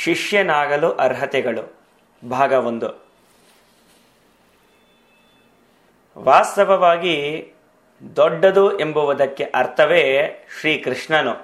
ಶಿಷ್ಯನಾಗಲು ಅರ್ಹತೆಗಳು ಭಾಗ ಒಂದು ವಾಸ್ತವವಾಗಿ ದೊಡ್ಡದು ಎಂಬುವುದಕ್ಕೆ ಅರ್ಥವೇ ಶ್ರೀಕೃಷ್ಣನು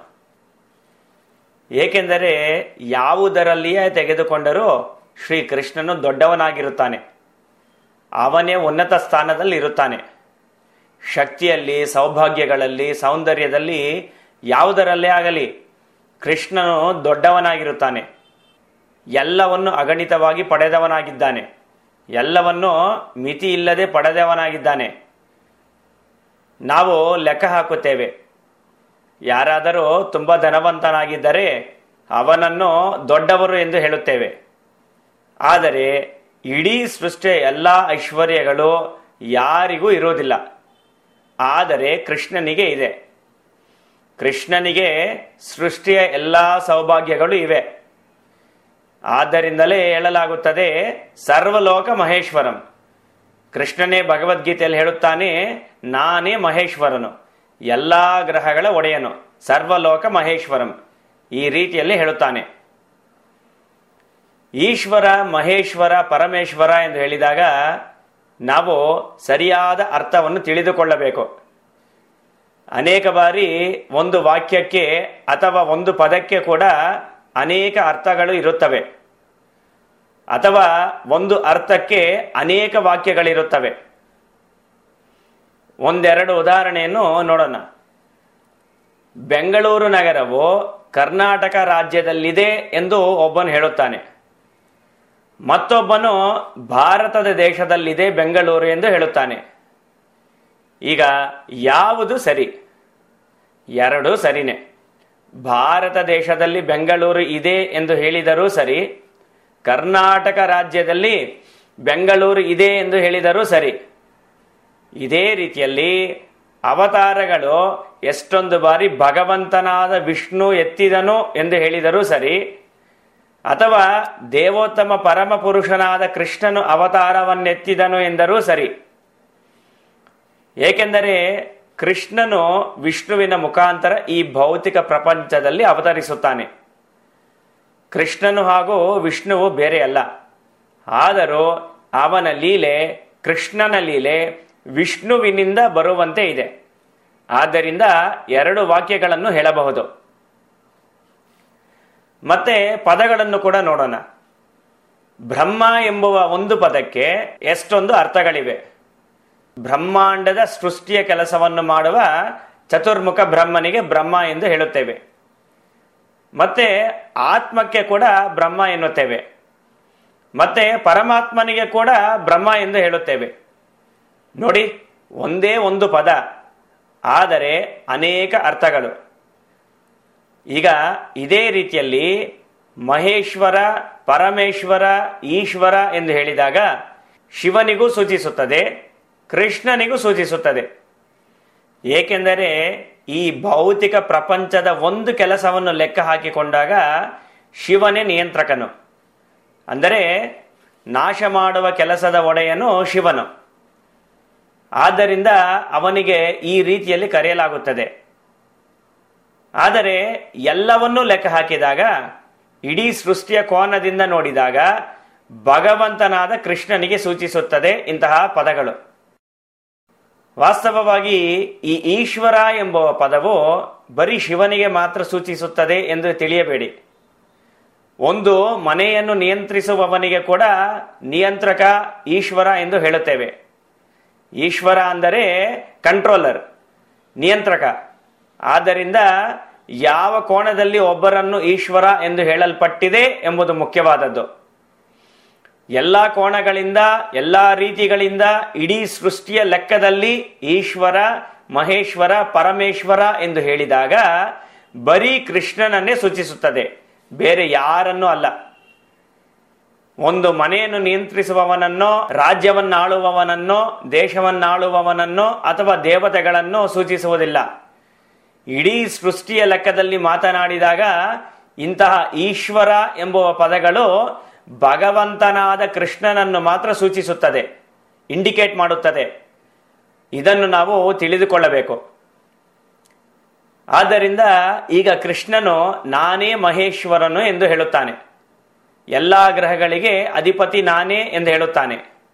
ಏಕೆಂದರೆ ಯಾವುದರಲ್ಲಿಯೇ ತೆಗೆದುಕೊಂಡರೂ ಶ್ರೀಕೃಷ್ಣನು ದೊಡ್ಡವನಾಗಿರುತ್ತಾನೆ ಅವನೇ ಉನ್ನತ ಸ್ಥಾನದಲ್ಲಿ ಇರುತ್ತಾನೆ ಶಕ್ತಿಯಲ್ಲಿ ಸೌಭಾಗ್ಯಗಳಲ್ಲಿ ಸೌಂದರ್ಯದಲ್ಲಿ ಯಾವುದರಲ್ಲೇ ಆಗಲಿ ಕೃಷ್ಣನು ದೊಡ್ಡವನಾಗಿರುತ್ತಾನೆ ಎಲ್ಲವನ್ನು ಅಗಣಿತವಾಗಿ ಪಡೆದವನಾಗಿದ್ದಾನೆ ಎಲ್ಲವನ್ನು ಮಿತಿ ಇಲ್ಲದೆ ಪಡೆದವನಾಗಿದ್ದಾನೆ ನಾವು ಲೆಕ್ಕ ಹಾಕುತ್ತೇವೆ ಯಾರಾದರೂ ತುಂಬ ಧನವಂತನಾಗಿದ್ದರೆ ಅವನನ್ನು ದೊಡ್ಡವರು ಎಂದು ಹೇಳುತ್ತೇವೆ ಆದರೆ ಇಡೀ ಸೃಷ್ಟಿಯ ಎಲ್ಲ ಐಶ್ವರ್ಯಗಳು ಯಾರಿಗೂ ಇರುವುದಿಲ್ಲ ಆದರೆ ಕೃಷ್ಣನಿಗೆ ಇದೆ ಕೃಷ್ಣನಿಗೆ ಸೃಷ್ಟಿಯ ಎಲ್ಲ ಸೌಭಾಗ್ಯಗಳು ಇವೆ ಆದ್ದರಿಂದಲೇ ಹೇಳಲಾಗುತ್ತದೆ ಸರ್ವಲೋಕ ಮಹೇಶ್ವರಂ ಕೃಷ್ಣನೇ ಭಗವದ್ಗೀತೆಯಲ್ಲಿ ಹೇಳುತ್ತಾನೆ ನಾನೇ ಮಹೇಶ್ವರನು ಎಲ್ಲಾ ಗ್ರಹಗಳ ಒಡೆಯನು ಸರ್ವಲೋಕ ಮಹೇಶ್ವರಂ ಈ ರೀತಿಯಲ್ಲಿ ಹೇಳುತ್ತಾನೆ ಈಶ್ವರ ಮಹೇಶ್ವರ ಪರಮೇಶ್ವರ ಎಂದು ಹೇಳಿದಾಗ ನಾವು ಸರಿಯಾದ ಅರ್ಥವನ್ನು ತಿಳಿದುಕೊಳ್ಳಬೇಕು ಅನೇಕ ಬಾರಿ ಒಂದು ವಾಕ್ಯಕ್ಕೆ ಅಥವಾ ಒಂದು ಪದಕ್ಕೆ ಕೂಡ ಅನೇಕ ಅರ್ಥಗಳು ಇರುತ್ತವೆ ಅಥವಾ ಒಂದು ಅರ್ಥಕ್ಕೆ ಅನೇಕ ವಾಕ್ಯಗಳಿರುತ್ತವೆ ಒಂದೆರಡು ಉದಾಹರಣೆಯನ್ನು ನೋಡೋಣ ಬೆಂಗಳೂರು ನಗರವು ಕರ್ನಾಟಕ ರಾಜ್ಯದಲ್ಲಿದೆ ಎಂದು ಒಬ್ಬನು ಹೇಳುತ್ತಾನೆ ಮತ್ತೊಬ್ಬನು ಭಾರತದ ದೇಶದಲ್ಲಿದೆ ಬೆಂಗಳೂರು ಎಂದು ಹೇಳುತ್ತಾನೆ ಈಗ ಯಾವುದು ಸರಿ ಎರಡೂ ಸರಿನೇ ಭಾರತ ದೇಶದಲ್ಲಿ ಬೆಂಗಳೂರು ಇದೆ ಎಂದು ಹೇಳಿದರೂ ಸರಿ ಕರ್ನಾಟಕ ರಾಜ್ಯದಲ್ಲಿ ಬೆಂಗಳೂರು ಇದೆ ಎಂದು ಹೇಳಿದರೂ ಸರಿ ಇದೇ ರೀತಿಯಲ್ಲಿ ಅವತಾರಗಳು ಎಷ್ಟೊಂದು ಬಾರಿ ಭಗವಂತನಾದ ವಿಷ್ಣು ಎತ್ತಿದನು ಎಂದು ಹೇಳಿದರೂ ಸರಿ ಅಥವಾ ದೇವೋತ್ತಮ ಪರಮ ಪುರುಷನಾದ ಕೃಷ್ಣನು ಅವತಾರವನ್ನೆತ್ತಿದನು ಎಂದರೂ ಸರಿ ಏಕೆಂದರೆ ಕೃಷ್ಣನು ವಿಷ್ಣುವಿನ ಮುಖಾಂತರ ಈ ಭೌತಿಕ ಪ್ರಪಂಚದಲ್ಲಿ ಅವತರಿಸುತ್ತಾನೆ ಕೃಷ್ಣನು ಹಾಗೂ ವಿಷ್ಣುವು ಬೇರೆಯಲ್ಲ ಆದರೂ ಅವನ ಲೀಲೆ ಕೃಷ್ಣನ ಲೀಲೆ ವಿಷ್ಣುವಿನಿಂದ ಬರುವಂತೆ ಇದೆ ಆದ್ದರಿಂದ ಎರಡು ವಾಕ್ಯಗಳನ್ನು ಹೇಳಬಹುದು ಮತ್ತೆ ಪದಗಳನ್ನು ಕೂಡ ನೋಡೋಣ ಬ್ರಹ್ಮ ಎಂಬುವ ಒಂದು ಪದಕ್ಕೆ ಎಷ್ಟೊಂದು ಅರ್ಥಗಳಿವೆ ಬ್ರಹ್ಮಾಂಡದ ಸೃಷ್ಟಿಯ ಕೆಲಸವನ್ನು ಮಾಡುವ ಚತುರ್ಮುಖ ಬ್ರಹ್ಮನಿಗೆ ಬ್ರಹ್ಮ ಎಂದು ಹೇಳುತ್ತೇವೆ ಮತ್ತೆ ಆತ್ಮಕ್ಕೆ ಕೂಡ ಬ್ರಹ್ಮ ಎನ್ನುತ್ತೇವೆ ಮತ್ತೆ ಪರಮಾತ್ಮನಿಗೆ ಕೂಡ ಬ್ರಹ್ಮ ಎಂದು ಹೇಳುತ್ತೇವೆ ನೋಡಿ ಒಂದೇ ಒಂದು ಪದ ಆದರೆ ಅನೇಕ ಅರ್ಥಗಳು ಈಗ ಇದೇ ರೀತಿಯಲ್ಲಿ ಮಹೇಶ್ವರ ಪರಮೇಶ್ವರ ಈಶ್ವರ ಎಂದು ಹೇಳಿದಾಗ ಶಿವನಿಗೂ ಸೂಚಿಸುತ್ತದೆ ಕೃಷ್ಣನಿಗೂ ಸೂಚಿಸುತ್ತದೆ ಏಕೆಂದರೆ ಈ ಭೌತಿಕ ಪ್ರಪಂಚದ ಒಂದು ಕೆಲಸವನ್ನು ಲೆಕ್ಕ ಹಾಕಿಕೊಂಡಾಗ ಶಿವನೇ ನಿಯಂತ್ರಕನು ಅಂದರೆ ನಾಶ ಮಾಡುವ ಕೆಲಸದ ಒಡೆಯನು ಶಿವನು ಆದ್ದರಿಂದ ಅವನಿಗೆ ಈ ರೀತಿಯಲ್ಲಿ ಕರೆಯಲಾಗುತ್ತದೆ ಆದರೆ ಎಲ್ಲವನ್ನೂ ಲೆಕ್ಕ ಹಾಕಿದಾಗ ಇಡೀ ಸೃಷ್ಟಿಯ ಕೋನದಿಂದ ನೋಡಿದಾಗ ಭಗವಂತನಾದ ಕೃಷ್ಣನಿಗೆ ಸೂಚಿಸುತ್ತದೆ ಇಂತಹ ಪದಗಳು ವಾಸ್ತವವಾಗಿ ಈ ಈಶ್ವರ ಎಂಬುವ ಪದವು ಬರೀ ಶಿವನಿಗೆ ಮಾತ್ರ ಸೂಚಿಸುತ್ತದೆ ಎಂದು ತಿಳಿಯಬೇಡಿ ಒಂದು ಮನೆಯನ್ನು ನಿಯಂತ್ರಿಸುವವನಿಗೆ ಕೂಡ ನಿಯಂತ್ರಕ ಈಶ್ವರ ಎಂದು ಹೇಳುತ್ತೇವೆ ಈಶ್ವರ ಅಂದರೆ ಕಂಟ್ರೋಲರ್ ನಿಯಂತ್ರಕ ಆದ್ದರಿಂದ ಯಾವ ಕೋಣದಲ್ಲಿ ಒಬ್ಬರನ್ನು ಈಶ್ವರ ಎಂದು ಹೇಳಲ್ಪಟ್ಟಿದೆ ಎಂಬುದು ಮುಖ್ಯವಾದದ್ದು ಎಲ್ಲ ಕೋಣಗಳಿಂದ ಎಲ್ಲ ರೀತಿಗಳಿಂದ ಇಡೀ ಸೃಷ್ಟಿಯ ಲೆಕ್ಕದಲ್ಲಿ ಈಶ್ವರ ಮಹೇಶ್ವರ ಪರಮೇಶ್ವರ ಎಂದು ಹೇಳಿದಾಗ ಬರೀ ಕೃಷ್ಣನನ್ನೇ ಸೂಚಿಸುತ್ತದೆ ಬೇರೆ ಯಾರನ್ನೂ ಅಲ್ಲ ಒಂದು ಮನೆಯನ್ನು ನಿಯಂತ್ರಿಸುವವನನ್ನೋ ರಾಜ್ಯವನ್ನಾಳುವವನನ್ನೋ ದೇಶವನ್ನಾಳುವವನನ್ನೋ ಅಥವಾ ದೇವತೆಗಳನ್ನೋ ಸೂಚಿಸುವುದಿಲ್ಲ ಇಡೀ ಸೃಷ್ಟಿಯ ಲೆಕ್ಕದಲ್ಲಿ ಮಾತನಾಡಿದಾಗ ಇಂತಹ ಈಶ್ವರ ಎಂಬುವ ಪದಗಳು ಭಗವಂತನಾದ ಕೃಷ್ಣನನ್ನು ಮಾತ್ರ ಸೂಚಿಸುತ್ತದೆ ಇಂಡಿಕೇಟ್ ಮಾಡುತ್ತದೆ ಇದನ್ನು ನಾವು ತಿಳಿದುಕೊಳ್ಳಬೇಕು ಆದ್ದರಿಂದ ಈಗ ಕೃಷ್ಣನು ನಾನೇ ಮಹೇಶ್ವರನು ಎಂದು ಹೇಳುತ್ತಾನೆ ಎಲ್ಲಾ ಗ್ರಹಗಳಿಗೆ ಅಧಿಪತಿ ನಾನೇ ಎಂದು ಹೇಳುತ್ತಾನೆ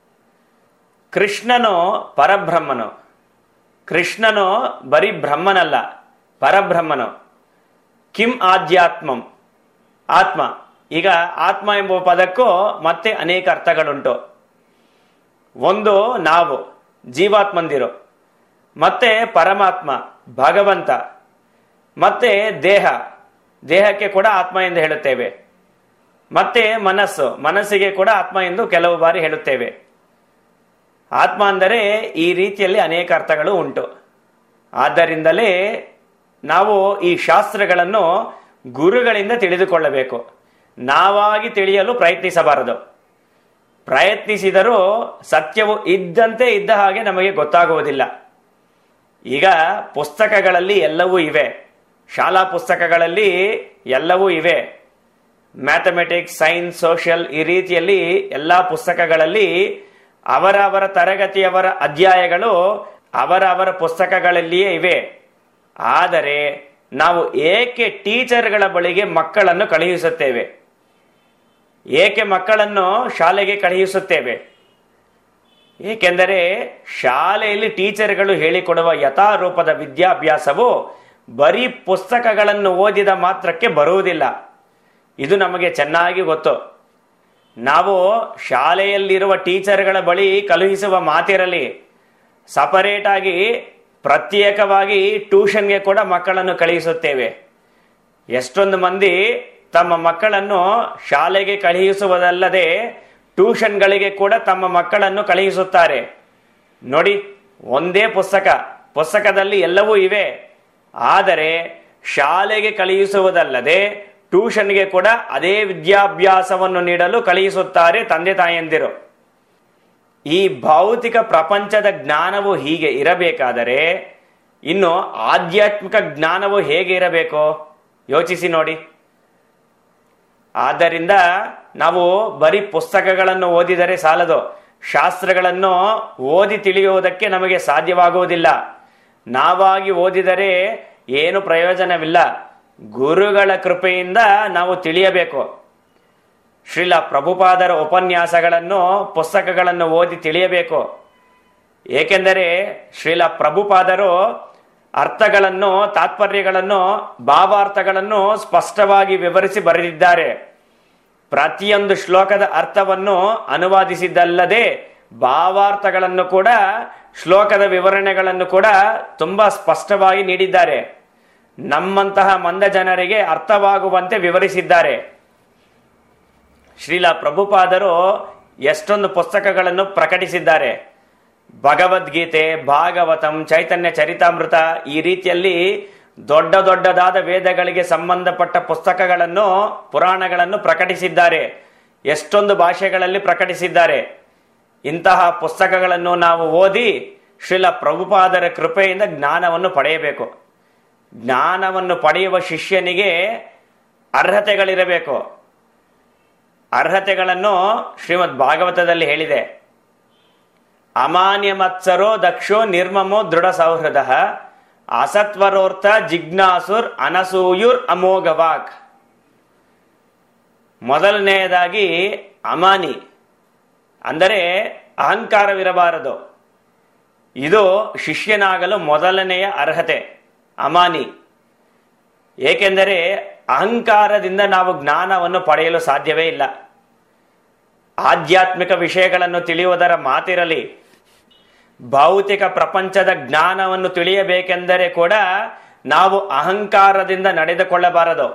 ಕೃಷ್ಣನು ಪರಬ್ರಹ್ಮನು ಕೃಷ್ಣನು ಬರೀ ಬ್ರಹ್ಮನಲ್ಲ ಪರಬ್ರಹ್ಮನು ಕಿಂ ಆಧ್ಯಾತ್ಮಂ ಆತ್ಮ ಈಗ ಆತ್ಮ ಎಂಬ ಪದಕ್ಕೂ ಮತ್ತೆ ಅನೇಕ ಅರ್ಥಗಳುಂಟು ಒಂದು ನಾವು ಜೀವಾತ್ಮಂದಿರು ಮತ್ತೆ ಪರಮಾತ್ಮ ಭಗವಂತ ಮತ್ತೆ ದೇಹ ದೇಹಕ್ಕೆ ಕೂಡ ಆತ್ಮ ಎಂದು ಹೇಳುತ್ತೇವೆ ಮತ್ತೆ ಮನಸ್ಸು ಮನಸ್ಸಿಗೆ ಕೂಡ ಆತ್ಮ ಎಂದು ಕೆಲವು ಬಾರಿ ಹೇಳುತ್ತೇವೆ ಆತ್ಮ ಅಂದರೆ ಈ ರೀತಿಯಲ್ಲಿ ಅನೇಕ ಅರ್ಥಗಳು ಉಂಟು ಆದ್ದರಿಂದಲೇ ನಾವು ಈ ಶಾಸ್ತ್ರಗಳನ್ನು ಗುರುಗಳಿಂದ ತಿಳಿದುಕೊಳ್ಳಬೇಕು ನಾವಾಗಿ ತಿಳಿಯಲು ಪ್ರಯತ್ನಿಸಬಾರದು ಪ್ರಯತ್ನಿಸಿದರೂ ಸತ್ಯವು ಇದ್ದಂತೆ ಇದ್ದ ಹಾಗೆ ನಮಗೆ ಗೊತ್ತಾಗುವುದಿಲ್ಲ ಈಗ ಪುಸ್ತಕಗಳಲ್ಲಿ ಎಲ್ಲವೂ ಇವೆ ಶಾಲಾ ಪುಸ್ತಕಗಳಲ್ಲಿ ಎಲ್ಲವೂ ಇವೆ ಮ್ಯಾಥಮೆಟಿಕ್ಸ್ ಸೈನ್ಸ್ ಸೋಷಿಯಲ್ ಈ ರೀತಿಯಲ್ಲಿ ಎಲ್ಲಾ ಪುಸ್ತಕಗಳಲ್ಲಿ ಅವರ ಅವರ ತರಗತಿಯವರ ಅಧ್ಯಾಯಗಳು ಅವರ ಅವರ ಪುಸ್ತಕಗಳಲ್ಲಿಯೇ ಇವೆ ಆದರೆ ನಾವು ಏಕೆ ಟೀಚರ್ಗಳ ಬಳಿಗೆ ಮಕ್ಕಳನ್ನು ಕಳುಹಿಸುತ್ತೇವೆ ಏಕೆ ಮಕ್ಕಳನ್ನು ಶಾಲೆಗೆ ಕಳುಹಿಸುತ್ತೇವೆ ಏಕೆಂದರೆ ಶಾಲೆಯಲ್ಲಿ ಟೀಚರ್ಗಳು ಹೇಳಿಕೊಡುವ ಯಥಾರೂಪದ ವಿದ್ಯಾಭ್ಯಾಸವು ಬರೀ ಪುಸ್ತಕಗಳನ್ನು ಓದಿದ ಮಾತ್ರಕ್ಕೆ ಬರುವುದಿಲ್ಲ ಇದು ನಮಗೆ ಚೆನ್ನಾಗಿ ಗೊತ್ತು ನಾವು ಶಾಲೆಯಲ್ಲಿರುವ ಟೀಚರ್ಗಳ ಬಳಿ ಕಳುಹಿಸುವ ಮಾತಿರಲಿ ಸಪರೇಟ್ ಆಗಿ ಪ್ರತ್ಯೇಕವಾಗಿ ಟ್ಯೂಷನ್ಗೆ ಕೂಡ ಮಕ್ಕಳನ್ನು ಕಳುಹಿಸುತ್ತೇವೆ ಎಷ್ಟೊಂದು ಮಂದಿ ತಮ್ಮ ಮಕ್ಕಳನ್ನು ಶಾಲೆಗೆ ಕಳುಹಿಸುವುದಲ್ಲದೆ ಟ್ಯೂಷನ್ಗಳಿಗೆ ಕೂಡ ತಮ್ಮ ಮಕ್ಕಳನ್ನು ಕಳುಹಿಸುತ್ತಾರೆ ನೋಡಿ ಒಂದೇ ಪುಸ್ತಕ ಪುಸ್ತಕದಲ್ಲಿ ಎಲ್ಲವೂ ಇವೆ ಆದರೆ ಶಾಲೆಗೆ ಕಳುಹಿಸುವುದಲ್ಲದೆ ಟ್ಯೂಷನ್ಗೆ ಕೂಡ ಅದೇ ವಿದ್ಯಾಭ್ಯಾಸವನ್ನು ನೀಡಲು ಕಳುಹಿಸುತ್ತಾರೆ ತಂದೆ ತಾಯಂದಿರು ಈ ಭೌತಿಕ ಪ್ರಪಂಚದ ಜ್ಞಾನವು ಹೀಗೆ ಇರಬೇಕಾದರೆ ಇನ್ನು ಆಧ್ಯಾತ್ಮಿಕ ಜ್ಞಾನವು ಹೇಗೆ ಇರಬೇಕು ಯೋಚಿಸಿ ನೋಡಿ ಆದ್ದರಿಂದ ನಾವು ಬರೀ ಪುಸ್ತಕಗಳನ್ನು ಓದಿದರೆ ಸಾಲದು ಶಾಸ್ತ್ರಗಳನ್ನು ಓದಿ ತಿಳಿಯುವುದಕ್ಕೆ ನಮಗೆ ಸಾಧ್ಯವಾಗುವುದಿಲ್ಲ ನಾವಾಗಿ ಓದಿದರೆ ಏನು ಪ್ರಯೋಜನವಿಲ್ಲ ಗುರುಗಳ ಕೃಪೆಯಿಂದ ನಾವು ತಿಳಿಯಬೇಕು ಶ್ರೀಲ ಪ್ರಭುಪಾದರ ಉಪನ್ಯಾಸಗಳನ್ನು ಪುಸ್ತಕಗಳನ್ನು ಓದಿ ತಿಳಿಯಬೇಕು ಏಕೆಂದರೆ ಶ್ರೀಲ ಪ್ರಭುಪಾದರು ಅರ್ಥಗಳನ್ನು ತಾತ್ಪರ್ಯಗಳನ್ನು ಭಾವಾರ್ಥಗಳನ್ನು ಸ್ಪಷ್ಟವಾಗಿ ವಿವರಿಸಿ ಬರೆದಿದ್ದಾರೆ ಪ್ರತಿಯೊಂದು ಶ್ಲೋಕದ ಅರ್ಥವನ್ನು ಅನುವಾದಿಸಿದ್ದಲ್ಲದೆ ಭಾವಾರ್ಥಗಳನ್ನು ಕೂಡ ಶ್ಲೋಕದ ವಿವರಣೆಗಳನ್ನು ಕೂಡ ತುಂಬಾ ಸ್ಪಷ್ಟವಾಗಿ ನೀಡಿದ್ದಾರೆ ನಮ್ಮಂತಹ ಮಂದ ಜನರಿಗೆ ಅರ್ಥವಾಗುವಂತೆ ವಿವರಿಸಿದ್ದಾರೆ ಶ್ರೀಲ ಪ್ರಭುಪಾದರು ಎಷ್ಟೊಂದು ಪುಸ್ತಕಗಳನ್ನು ಪ್ರಕಟಿಸಿದ್ದಾರೆ ಭಗವದ್ಗೀತೆ ಭಾಗವತಂ ಚೈತನ್ಯ ಚರಿತಾಮೃತ ಈ ರೀತಿಯಲ್ಲಿ ದೊಡ್ಡ ದೊಡ್ಡದಾದ ವೇದಗಳಿಗೆ ಸಂಬಂಧಪಟ್ಟ ಪುಸ್ತಕಗಳನ್ನು ಪುರಾಣಗಳನ್ನು ಪ್ರಕಟಿಸಿದ್ದಾರೆ ಎಷ್ಟೊಂದು ಭಾಷೆಗಳಲ್ಲಿ ಪ್ರಕಟಿಸಿದ್ದಾರೆ ಇಂತಹ ಪುಸ್ತಕಗಳನ್ನು ನಾವು ಓದಿ ಶ್ರೀಲ ಪ್ರಭುಪಾದರ ಕೃಪೆಯಿಂದ ಜ್ಞಾನವನ್ನು ಪಡೆಯಬೇಕು ಜ್ಞಾನವನ್ನು ಪಡೆಯುವ ಶಿಷ್ಯನಿಗೆ ಅರ್ಹತೆಗಳಿರಬೇಕು ಅರ್ಹತೆಗಳನ್ನು ಶ್ರೀಮದ್ ಭಾಗವತದಲ್ಲಿ ಹೇಳಿದೆ ಅಮಾನ್ಯ ಮತ್ಸರೋ ದಕ್ಷೋ ನಿರ್ಮಮೋ ದೃಢ ಸೌಹೃದ ಅಸತ್ವರೋರ್ಥ ಜಿಜ್ಞಾಸುರ್ ಅನಸೂಯುರ್ ಅಮೋಘವಾಕ್ ಮೊದಲನೆಯದಾಗಿ ಅಮಾನಿ ಅಂದರೆ ಅಹಂಕಾರವಿರಬಾರದು ಇದು ಶಿಷ್ಯನಾಗಲು ಮೊದಲನೆಯ ಅರ್ಹತೆ ಅಮಾನಿ ಏಕೆಂದರೆ ಅಹಂಕಾರದಿಂದ ನಾವು ಜ್ಞಾನವನ್ನು ಪಡೆಯಲು ಸಾಧ್ಯವೇ ಇಲ್ಲ ಆಧ್ಯಾತ್ಮಿಕ ವಿಷಯಗಳನ್ನು ತಿಳಿಯುವುದರ ಮಾತಿರಲಿ ಭೌತಿಕ ಪ್ರಪಂಚದ ಜ್ಞಾನವನ್ನು ತಿಳಿಯಬೇಕೆಂದರೆ ಕೂಡ ನಾವು ಅಹಂಕಾರದಿಂದ ನಡೆದುಕೊಳ್ಳಬಾರದು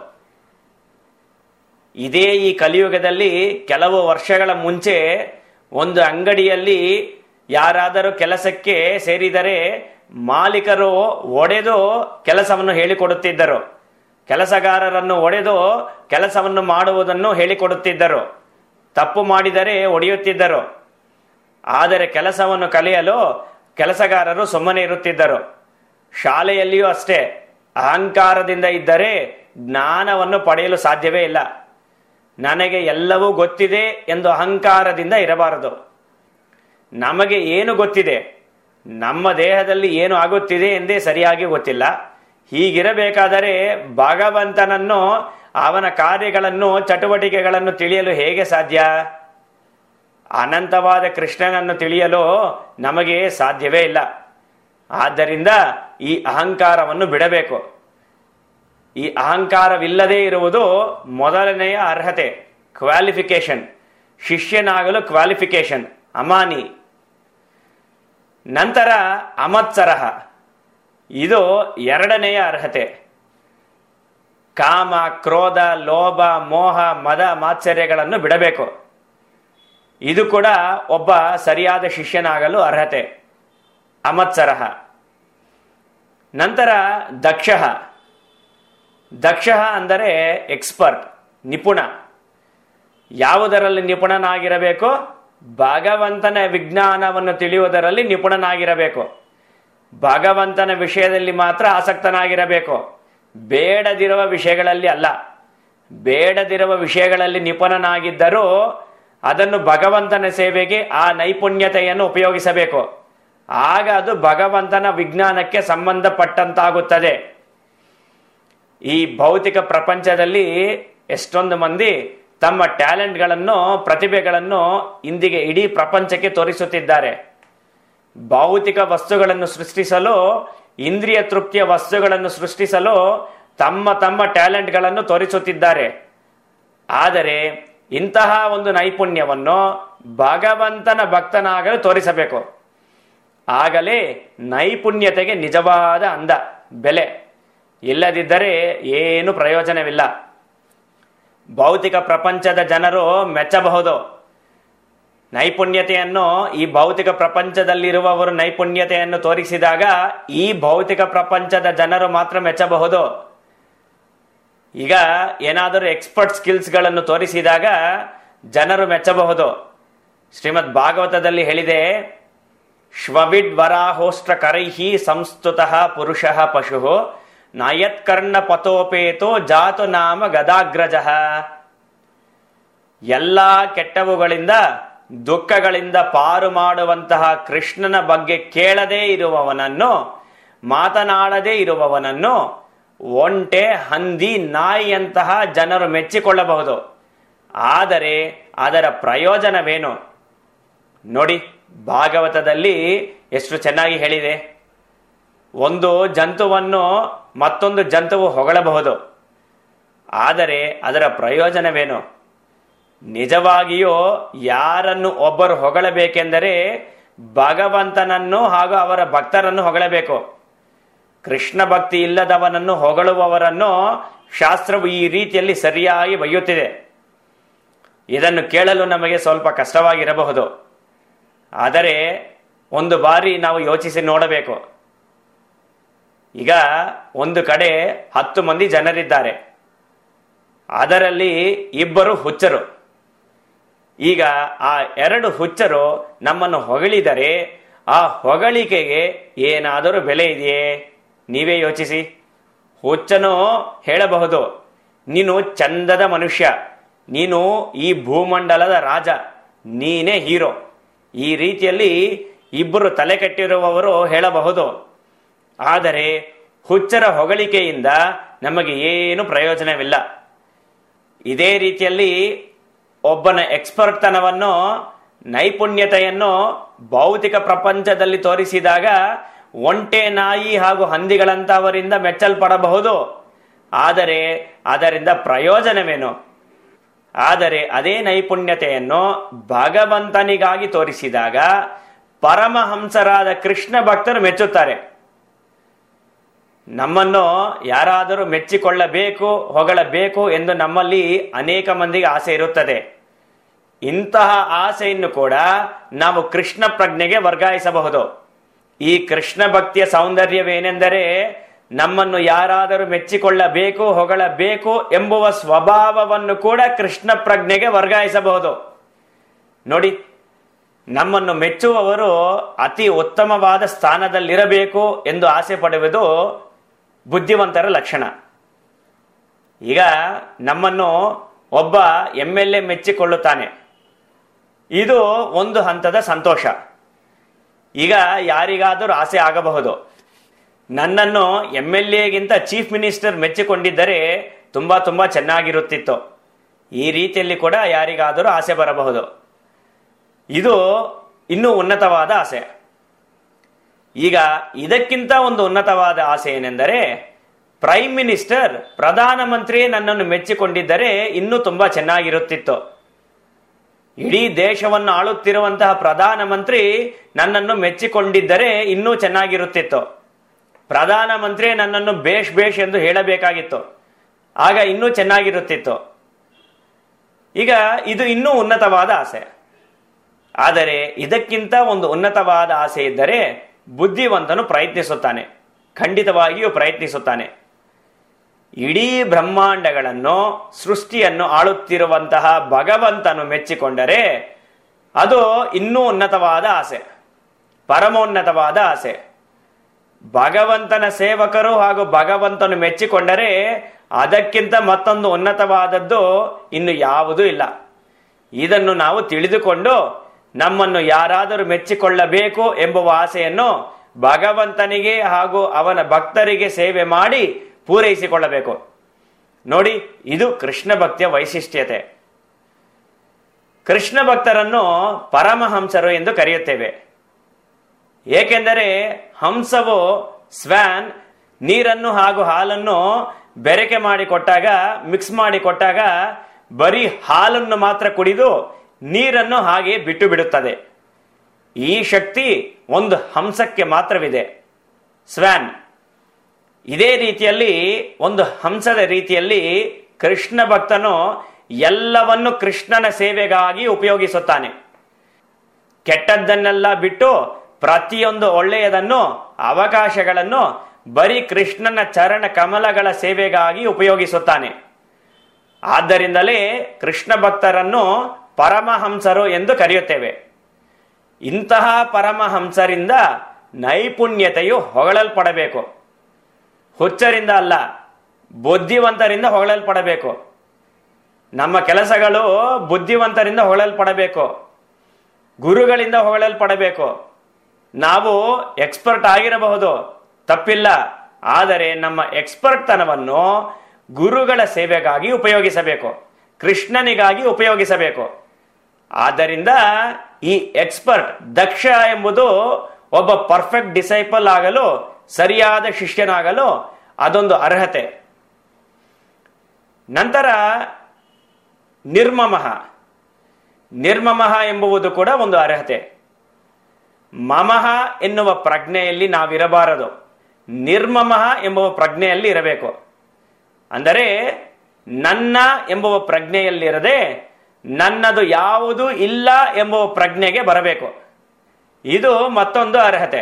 ಇದೇ ಈ ಕಲಿಯುಗದಲ್ಲಿ ಕೆಲವು ವರ್ಷಗಳ ಮುಂಚೆ ಒಂದು ಅಂಗಡಿಯಲ್ಲಿ ಯಾರಾದರೂ ಕೆಲಸಕ್ಕೆ ಸೇರಿದರೆ ಮಾಲೀಕರು ಒಡೆದು ಕೆಲಸವನ್ನು ಹೇಳಿಕೊಡುತ್ತಿದ್ದರು ಕೆಲಸಗಾರರನ್ನು ಒಡೆದು ಕೆಲಸವನ್ನು ಮಾಡುವುದನ್ನು ಹೇಳಿಕೊಡುತ್ತಿದ್ದರು ತಪ್ಪು ಮಾಡಿದರೆ ಒಡೆಯುತ್ತಿದ್ದರು ಆದರೆ ಕೆಲಸವನ್ನು ಕಲಿಯಲು ಕೆಲಸಗಾರರು ಸುಮ್ಮನೆ ಇರುತ್ತಿದ್ದರು ಶಾಲೆಯಲ್ಲಿಯೂ ಅಷ್ಟೇ ಅಹಂಕಾರದಿಂದ ಇದ್ದರೆ ಜ್ಞಾನವನ್ನು ಪಡೆಯಲು ಸಾಧ್ಯವೇ ಇಲ್ಲ ನನಗೆ ಎಲ್ಲವೂ ಗೊತ್ತಿದೆ ಎಂದು ಅಹಂಕಾರದಿಂದ ಇರಬಾರದು ನಮಗೆ ಏನು ಗೊತ್ತಿದೆ ನಮ್ಮ ದೇಹದಲ್ಲಿ ಏನು ಆಗುತ್ತಿದೆ ಎಂದೇ ಸರಿಯಾಗಿ ಗೊತ್ತಿಲ್ಲ ಹೀಗಿರಬೇಕಾದರೆ ಭಗವಂತನನ್ನು ಅವನ ಕಾರ್ಯಗಳನ್ನು ಚಟುವಟಿಕೆಗಳನ್ನು ತಿಳಿಯಲು ಹೇಗೆ ಸಾಧ್ಯ ಅನಂತವಾದ ಕೃಷ್ಣನನ್ನು ತಿಳಿಯಲು ನಮಗೆ ಸಾಧ್ಯವೇ ಇಲ್ಲ ಆದ್ದರಿಂದ ಈ ಅಹಂಕಾರವನ್ನು ಬಿಡಬೇಕು ಈ ಅಹಂಕಾರವಿಲ್ಲದೆ ಇರುವುದು ಮೊದಲನೆಯ ಅರ್ಹತೆ ಕ್ವಾಲಿಫಿಕೇಶನ್ ಶಿಷ್ಯನಾಗಲು ಕ್ವಾಲಿಫಿಕೇಶನ್ ಅಮಾನಿ ನಂತರ ಅಮತ್ಸರಹ ಇದು ಎರಡನೆಯ ಅರ್ಹತೆ ಕಾಮ ಕ್ರೋಧ ಲೋಭ ಮೋಹ ಮದ ಮಾತ್ಸರ್ಯಗಳನ್ನು ಬಿಡಬೇಕು ಇದು ಕೂಡ ಒಬ್ಬ ಸರಿಯಾದ ಶಿಷ್ಯನಾಗಲು ಅರ್ಹತೆ ಅಮತ್ಸರಹ ನಂತರ ದಕ್ಷ ದಕ್ಷ ಅಂದರೆ ಎಕ್ಸ್ಪರ್ಟ್ ನಿಪುಣ ಯಾವುದರಲ್ಲಿ ನಿಪುಣನಾಗಿರಬೇಕು ಭಗವಂತನ ವಿಜ್ಞಾನವನ್ನು ತಿಳಿಯುವುದರಲ್ಲಿ ನಿಪುಣನಾಗಿರಬೇಕು ಭಗವಂತನ ವಿಷಯದಲ್ಲಿ ಮಾತ್ರ ಆಸಕ್ತನಾಗಿರಬೇಕು ಬೇಡದಿರುವ ವಿಷಯಗಳಲ್ಲಿ ಅಲ್ಲ ಬೇಡದಿರುವ ವಿಷಯಗಳಲ್ಲಿ ನಿಪುಣನಾಗಿದ್ದರೂ ಅದನ್ನು ಭಗವಂತನ ಸೇವೆಗೆ ಆ ನೈಪುಣ್ಯತೆಯನ್ನು ಉಪಯೋಗಿಸಬೇಕು ಆಗ ಅದು ಭಗವಂತನ ವಿಜ್ಞಾನಕ್ಕೆ ಸಂಬಂಧಪಟ್ಟಂತಾಗುತ್ತದೆ ಈ ಭೌತಿಕ ಪ್ರಪಂಚದಲ್ಲಿ ಎಷ್ಟೊಂದು ಮಂದಿ ತಮ್ಮ ಟ್ಯಾಲೆಂಟ್ಗಳನ್ನು ಪ್ರತಿಭೆಗಳನ್ನು ಇಂದಿಗೆ ಇಡೀ ಪ್ರಪಂಚಕ್ಕೆ ತೋರಿಸುತ್ತಿದ್ದಾರೆ ಭೌತಿಕ ವಸ್ತುಗಳನ್ನು ಸೃಷ್ಟಿಸಲು ಇಂದ್ರಿಯ ತೃಪ್ತಿಯ ವಸ್ತುಗಳನ್ನು ಸೃಷ್ಟಿಸಲು ತಮ್ಮ ತಮ್ಮ ಟ್ಯಾಲೆಂಟ್ಗಳನ್ನು ತೋರಿಸುತ್ತಿದ್ದಾರೆ ಆದರೆ ಇಂತಹ ಒಂದು ನೈಪುಣ್ಯವನ್ನು ಭಗವಂತನ ಭಕ್ತನಾಗಲು ತೋರಿಸಬೇಕು ಆಗಲೇ ನೈಪುಣ್ಯತೆಗೆ ನಿಜವಾದ ಅಂದ ಬೆಲೆ ಇಲ್ಲದಿದ್ದರೆ ಏನು ಪ್ರಯೋಜನವಿಲ್ಲ ಭೌತಿಕ ಪ್ರಪಂಚದ ಜನರು ಮೆಚ್ಚಬಹುದು ನೈಪುಣ್ಯತೆಯನ್ನು ಈ ಭೌತಿಕ ಪ್ರಪಂಚದಲ್ಲಿರುವವರು ನೈಪುಣ್ಯತೆಯನ್ನು ತೋರಿಸಿದಾಗ ಈ ಭೌತಿಕ ಪ್ರಪಂಚದ ಜನರು ಮಾತ್ರ ಮೆಚ್ಚಬಹುದು ಈಗ ಏನಾದರೂ ಎಕ್ಸ್ಪರ್ಟ್ ಸ್ಕಿಲ್ಸ್ಗಳನ್ನು ತೋರಿಸಿದಾಗ ಜನರು ಮೆಚ್ಚಬಹುದು ಶ್ರೀಮದ್ ಭಾಗವತದಲ್ಲಿ ಹೇಳಿದೆ ಶ್ವವಿಡ್ ವರಾಹೋಷ್ಟ್ರ ಕರೈಹಿ ಸಂಸ್ತುತಃ ಪುರುಷ ಪಶು ನಾಯತ್ಕರ್ಣ ಪತೋಪೇತೋ ಜಾತು ನಾಮ ಗದಾಗ್ರಜ ಎಲ್ಲ ಕೆಟ್ಟವುಗಳಿಂದ ದುಃಖಗಳಿಂದ ಪಾರು ಮಾಡುವಂತಹ ಕೃಷ್ಣನ ಬಗ್ಗೆ ಕೇಳದೇ ಇರುವವನನ್ನು ಮಾತನಾಡದೇ ಇರುವವನನ್ನು ಒಂಟೆ ಹಂದಿ ನಾಯಿಯಂತಹ ಜನರು ಮೆಚ್ಚಿಕೊಳ್ಳಬಹುದು ಆದರೆ ಅದರ ಪ್ರಯೋಜನವೇನು ನೋಡಿ ಭಾಗವತದಲ್ಲಿ ಎಷ್ಟು ಚೆನ್ನಾಗಿ ಹೇಳಿದೆ ಒಂದು ಜಂತುವನ್ನು ಮತ್ತೊಂದು ಜಂತುವು ಹೊಗಳಬಹುದು ಆದರೆ ಅದರ ಪ್ರಯೋಜನವೇನು ನಿಜವಾಗಿಯೂ ಯಾರನ್ನು ಒಬ್ಬರು ಹೊಗಳಬೇಕೆಂದರೆ ಭಗವಂತನನ್ನು ಹಾಗೂ ಅವರ ಭಕ್ತರನ್ನು ಹೊಗಳಬೇಕು ಕೃಷ್ಣ ಭಕ್ತಿ ಇಲ್ಲದವನನ್ನು ಹೊಗಳುವವರನ್ನು ಶಾಸ್ತ್ರವು ಈ ರೀತಿಯಲ್ಲಿ ಸರಿಯಾಗಿ ಬೈಯುತ್ತಿದೆ ಇದನ್ನು ಕೇಳಲು ನಮಗೆ ಸ್ವಲ್ಪ ಕಷ್ಟವಾಗಿರಬಹುದು ಆದರೆ ಒಂದು ಬಾರಿ ನಾವು ಯೋಚಿಸಿ ನೋಡಬೇಕು ಈಗ ಒಂದು ಕಡೆ ಹತ್ತು ಮಂದಿ ಜನರಿದ್ದಾರೆ ಅದರಲ್ಲಿ ಇಬ್ಬರು ಹುಚ್ಚರು ಈಗ ಆ ಎರಡು ಹುಚ್ಚರು ನಮ್ಮನ್ನು ಹೊಗಳಿದರೆ ಆ ಹೊಗಳಿಕೆಗೆ ಏನಾದರೂ ಬೆಲೆ ಇದೆಯೇ ನೀವೇ ಯೋಚಿಸಿ ಹುಚ್ಚನು ಹೇಳಬಹುದು ನೀನು ಚಂದದ ಮನುಷ್ಯ ನೀನು ಈ ಭೂಮಂಡಲದ ರಾಜ ನೀನೇ ಹೀರೋ ಈ ರೀತಿಯಲ್ಲಿ ಇಬ್ಬರು ತಲೆ ಕಟ್ಟಿರುವವರು ಹೇಳಬಹುದು ಆದರೆ ಹುಚ್ಚರ ಹೊಗಳಿಕೆಯಿಂದ ನಮಗೆ ಏನು ಪ್ರಯೋಜನವಿಲ್ಲ ಇದೇ ರೀತಿಯಲ್ಲಿ ಒಬ್ಬನ ಎಕ್ಸ್ಪರ್ಟ್ ತನವನ್ನು ನೈಪುಣ್ಯತೆಯನ್ನು ಭೌತಿಕ ಪ್ರಪಂಚದಲ್ಲಿ ತೋರಿಸಿದಾಗ ಒಂಟೆ ನಾಯಿ ಹಾಗೂ ಹಂದಿಗಳಂತವರಿಂದ ಮೆಚ್ಚಲ್ಪಡಬಹುದು ಆದರೆ ಅದರಿಂದ ಪ್ರಯೋಜನವೇನು ಆದರೆ ಅದೇ ನೈಪುಣ್ಯತೆಯನ್ನು ಭಗವಂತನಿಗಾಗಿ ತೋರಿಸಿದಾಗ ಪರಮಹಂಸರಾದ ಕೃಷ್ಣ ಭಕ್ತರು ಮೆಚ್ಚುತ್ತಾರೆ ನಮ್ಮನ್ನು ಯಾರಾದರೂ ಮೆಚ್ಚಿಕೊಳ್ಳಬೇಕು ಹೊಗಳಬೇಕು ಎಂದು ನಮ್ಮಲ್ಲಿ ಅನೇಕ ಮಂದಿಗೆ ಆಸೆ ಇರುತ್ತದೆ ಇಂತಹ ಆಸೆಯನ್ನು ಕೂಡ ನಾವು ಕೃಷ್ಣ ಪ್ರಜ್ಞೆಗೆ ವರ್ಗಾಯಿಸಬಹುದು ಈ ಕೃಷ್ಣ ಭಕ್ತಿಯ ಸೌಂದರ್ಯವೇನೆಂದರೆ ನಮ್ಮನ್ನು ಯಾರಾದರೂ ಮೆಚ್ಚಿಕೊಳ್ಳಬೇಕು ಹೊಗಳಬೇಕು ಎಂಬುವ ಸ್ವಭಾವವನ್ನು ಕೂಡ ಕೃಷ್ಣ ಪ್ರಜ್ಞೆಗೆ ವರ್ಗಾಯಿಸಬಹುದು ನೋಡಿ ನಮ್ಮನ್ನು ಮೆಚ್ಚುವವರು ಅತಿ ಉತ್ತಮವಾದ ಸ್ಥಾನದಲ್ಲಿರಬೇಕು ಎಂದು ಆಸೆ ಪಡುವುದು ಬುದ್ಧಿವಂತರ ಲಕ್ಷಣ ಈಗ ನಮ್ಮನ್ನು ಒಬ್ಬ ಎಂ ಎಲ್ ಎ ಮೆಚ್ಚಿಕೊಳ್ಳುತ್ತಾನೆ ಇದು ಒಂದು ಹಂತದ ಸಂತೋಷ ಈಗ ಯಾರಿಗಾದರೂ ಆಸೆ ಆಗಬಹುದು ನನ್ನನ್ನು ಎಂ ಎಲ್ ಎಗಿಂತ ಚೀಫ್ ಮಿನಿಸ್ಟರ್ ಮೆಚ್ಚಿಕೊಂಡಿದ್ದರೆ ತುಂಬಾ ತುಂಬಾ ಚೆನ್ನಾಗಿರುತ್ತಿತ್ತು ಈ ರೀತಿಯಲ್ಲಿ ಕೂಡ ಯಾರಿಗಾದರೂ ಆಸೆ ಬರಬಹುದು ಇದು ಇನ್ನೂ ಉನ್ನತವಾದ ಆಸೆ ಈಗ ಇದಕ್ಕಿಂತ ಒಂದು ಉನ್ನತವಾದ ಆಸೆ ಏನೆಂದರೆ ಪ್ರೈಮ್ ಮಿನಿಸ್ಟರ್ ಪ್ರಧಾನಮಂತ್ರಿ ನನ್ನನ್ನು ಮೆಚ್ಚಿಕೊಂಡಿದ್ದರೆ ಇನ್ನೂ ತುಂಬಾ ಚೆನ್ನಾಗಿರುತ್ತಿತ್ತು ಇಡೀ ದೇಶವನ್ನು ಆಳುತ್ತಿರುವಂತಹ ಪ್ರಧಾನಮಂತ್ರಿ ನನ್ನನ್ನು ಮೆಚ್ಚಿಕೊಂಡಿದ್ದರೆ ಇನ್ನೂ ಚೆನ್ನಾಗಿರುತ್ತಿತ್ತು ಪ್ರಧಾನಮಂತ್ರಿ ನನ್ನನ್ನು ಬೇಷ್ ಬೇಷ್ ಎಂದು ಹೇಳಬೇಕಾಗಿತ್ತು ಆಗ ಇನ್ನೂ ಚೆನ್ನಾಗಿರುತ್ತಿತ್ತು ಈಗ ಇದು ಇನ್ನೂ ಉನ್ನತವಾದ ಆಸೆ ಆದರೆ ಇದಕ್ಕಿಂತ ಒಂದು ಉನ್ನತವಾದ ಆಸೆ ಇದ್ದರೆ ಬುದ್ಧಿವಂತನು ಪ್ರಯತ್ನಿಸುತ್ತಾನೆ ಖಂಡಿತವಾಗಿಯೂ ಪ್ರಯತ್ನಿಸುತ್ತಾನೆ ಇಡೀ ಬ್ರಹ್ಮಾಂಡಗಳನ್ನು ಸೃಷ್ಟಿಯನ್ನು ಆಳುತ್ತಿರುವಂತಹ ಭಗವಂತನು ಮೆಚ್ಚಿಕೊಂಡರೆ ಅದು ಇನ್ನೂ ಉನ್ನತವಾದ ಆಸೆ ಪರಮೋನ್ನತವಾದ ಆಸೆ ಭಗವಂತನ ಸೇವಕರು ಹಾಗೂ ಭಗವಂತನು ಮೆಚ್ಚಿಕೊಂಡರೆ ಅದಕ್ಕಿಂತ ಮತ್ತೊಂದು ಉನ್ನತವಾದದ್ದು ಇನ್ನು ಯಾವುದೂ ಇಲ್ಲ ಇದನ್ನು ನಾವು ತಿಳಿದುಕೊಂಡು ನಮ್ಮನ್ನು ಯಾರಾದರೂ ಮೆಚ್ಚಿಕೊಳ್ಳಬೇಕು ಎಂಬುವ ಆಸೆಯನ್ನು ಭಗವಂತನಿಗೆ ಹಾಗೂ ಅವನ ಭಕ್ತರಿಗೆ ಸೇವೆ ಮಾಡಿ ಪೂರೈಸಿಕೊಳ್ಳಬೇಕು ನೋಡಿ ಇದು ಕೃಷ್ಣ ಭಕ್ತಿಯ ವೈಶಿಷ್ಟ್ಯತೆ ಕೃಷ್ಣ ಭಕ್ತರನ್ನು ಪರಮಹಂಸರು ಎಂದು ಕರೆಯುತ್ತೇವೆ ಏಕೆಂದರೆ ಹಂಸವು ಸ್ವ್ಯಾನ್ ನೀರನ್ನು ಹಾಗೂ ಹಾಲನ್ನು ಬೆರಕೆ ಮಾಡಿ ಕೊಟ್ಟಾಗ ಮಿಕ್ಸ್ ಮಾಡಿ ಕೊಟ್ಟಾಗ ಬರೀ ಹಾಲನ್ನು ಮಾತ್ರ ಕುಡಿದು ನೀರನ್ನು ಹಾಗೆ ಬಿಟ್ಟು ಬಿಡುತ್ತದೆ ಈ ಶಕ್ತಿ ಒಂದು ಹಂಸಕ್ಕೆ ಮಾತ್ರವಿದೆ ಸ್ವ್ಯಾನ್ ಇದೇ ರೀತಿಯಲ್ಲಿ ಒಂದು ಹಂಸದ ರೀತಿಯಲ್ಲಿ ಕೃಷ್ಣ ಭಕ್ತನು ಎಲ್ಲವನ್ನು ಕೃಷ್ಣನ ಸೇವೆಗಾಗಿ ಉಪಯೋಗಿಸುತ್ತಾನೆ ಕೆಟ್ಟದ್ದನ್ನೆಲ್ಲ ಬಿಟ್ಟು ಪ್ರತಿಯೊಂದು ಒಳ್ಳೆಯದನ್ನು ಅವಕಾಶಗಳನ್ನು ಬರೀ ಕೃಷ್ಣನ ಚರಣ ಕಮಲಗಳ ಸೇವೆಗಾಗಿ ಉಪಯೋಗಿಸುತ್ತಾನೆ ಆದ್ದರಿಂದಲೇ ಕೃಷ್ಣ ಭಕ್ತರನ್ನು ಪರಮಹಂಸರು ಎಂದು ಕರೆಯುತ್ತೇವೆ ಇಂತಹ ಪರಮಹಂಸರಿಂದ ನೈಪುಣ್ಯತೆಯು ಹೊಗಳಲ್ಪಡಬೇಕು ಹುಚ್ಚರಿಂದ ಅಲ್ಲ ಬುದ್ಧಿವಂತರಿಂದ ಹೊಗಳಲ್ಪಡಬೇಕು ನಮ್ಮ ಕೆಲಸಗಳು ಬುದ್ಧಿವಂತರಿಂದ ಹೊಗಳಲ್ಪಡಬೇಕು ಗುರುಗಳಿಂದ ಹೊಗಳಲ್ಪಡಬೇಕು ನಾವು ಎಕ್ಸ್ಪರ್ಟ್ ಆಗಿರಬಹುದು ತಪ್ಪಿಲ್ಲ ಆದರೆ ನಮ್ಮ ಎಕ್ಸ್ಪರ್ಟ್ ತನವನ್ನು ಗುರುಗಳ ಸೇವೆಗಾಗಿ ಉಪಯೋಗಿಸಬೇಕು ಕೃಷ್ಣನಿಗಾಗಿ ಉಪಯೋಗಿಸಬೇಕು ಆದ್ದರಿಂದ ಈ ಎಕ್ಸ್ಪರ್ಟ್ ದಕ್ಷ ಎಂಬುದು ಒಬ್ಬ ಪರ್ಫೆಕ್ಟ್ ಡಿಸೈಪಲ್ ಆಗಲು ಸರಿಯಾದ ಶಿಷ್ಯನಾಗಲು ಅದೊಂದು ಅರ್ಹತೆ ನಂತರ ನಿರ್ಮಮಃ ನಿರ್ಮಮಃ ಎಂಬುವುದು ಕೂಡ ಒಂದು ಅರ್ಹತೆ ಮಮಃ ಎನ್ನುವ ಪ್ರಜ್ಞೆಯಲ್ಲಿ ನಾವಿರಬಾರದು ನಿರ್ಮಮಃ ಎಂಬುವ ಪ್ರಜ್ಞೆಯಲ್ಲಿ ಇರಬೇಕು ಅಂದರೆ ನನ್ನ ಎಂಬುವ ಪ್ರಜ್ಞೆಯಲ್ಲಿರದೆ ನನ್ನದು ಯಾವುದು ಇಲ್ಲ ಎಂಬುವ ಪ್ರಜ್ಞೆಗೆ ಬರಬೇಕು ಇದು ಮತ್ತೊಂದು ಅರ್ಹತೆ